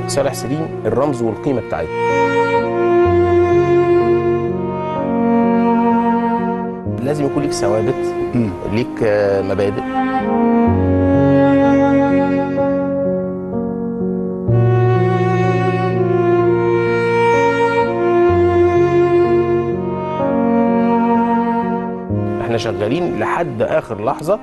عارفين صالح سليم الرمز والقيمه بتاعتنا لازم يكون ليك ثوابت ليك آه، مبادئ احنا شغالين لحد اخر لحظه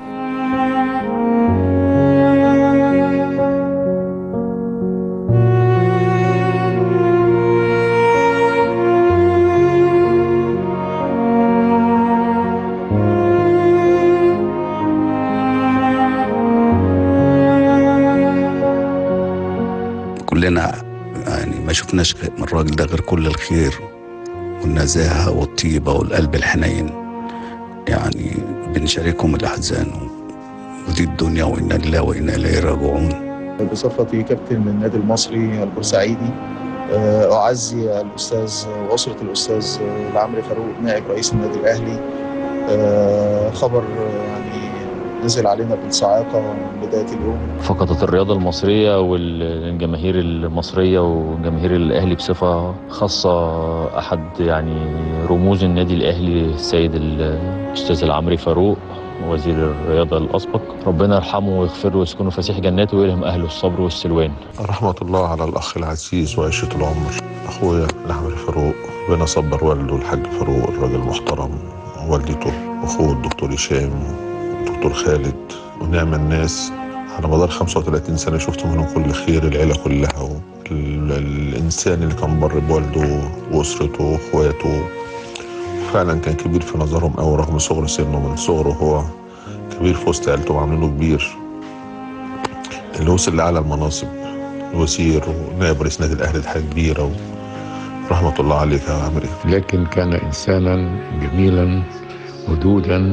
كلنا يعني ما شفناش من الراجل ده غير كل الخير والنزاهة والطيبة والقلب الحنين يعني بنشاركهم الأحزان ودي الدنيا وإنا لله وإنا إليه راجعون بصفتي كابتن النادي المصري البورسعيدي آه، أعزي الأستاذ وأسرة الأستاذ العمري فاروق نائب رئيس النادي الأهلي آه، خبر يعني نزل علينا بالصاعقة من بداية اليوم فقدت الرياضة المصرية والجماهير المصرية وجماهير الأهلي بصفة خاصة أحد يعني رموز النادي الأهلي السيد الأستاذ العمري فاروق وزير الرياضة الأسبق ربنا يرحمه ويغفر له ويسكنه فسيح جناته ويلهم أهله الصبر والسلوان رحمة الله على الأخ العزيز وعيشة العمر أخويا العمري فاروق ربنا صبر والده الحاج فاروق الراجل المحترم والدته وأخوه الدكتور هشام والدكتور خالد ونعم الناس على مدار 35 سنة شفت منهم كل خير العيلة كلها وال- الإنسان اللي كان بر بوالده وأسرته وإخواته فعلا كان كبير في نظرهم أوي رغم صغر سنه من صغره هو كبير في وسط عيلته وعاملينه كبير اللي وصل لأعلى المناصب وزير ونائب رئيس نادي الأهلي دي حاجة كبيرة ورحمة الله عليك يا عمري لكن كان إنسانا جميلا ودودا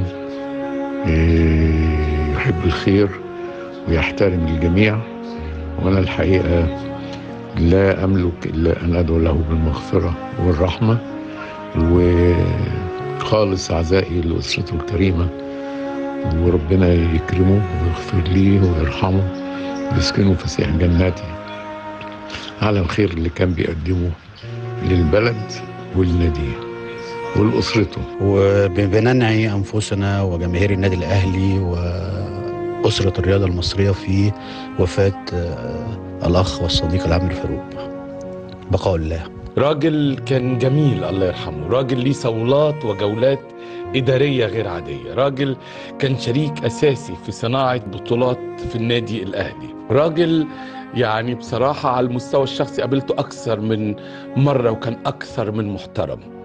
إيه، يحب الخير ويحترم الجميع وأنا الحقيقة لا أملك إلا أن أدعو له بالمغفرة والرحمة وخالص عزائي لأسرته الكريمة وربنا يكرمه ويغفر ليه ويرحمه ويسكنه فسيح جناته على الخير اللي كان بيقدمه للبلد ولناديه ولأسرته وبننعي أنفسنا وجماهير النادي الأهلي وأسرة الرياضة المصرية في وفاة آه، الأخ والصديق العمري فاروق بقاء الله راجل كان جميل الله يرحمه راجل ليه صولات وجولات إدارية غير عادية راجل كان شريك أساسي في صناعة بطولات في النادي الأهلي راجل يعني بصراحة على المستوى الشخصي قابلته أكثر من مرة وكان أكثر من محترم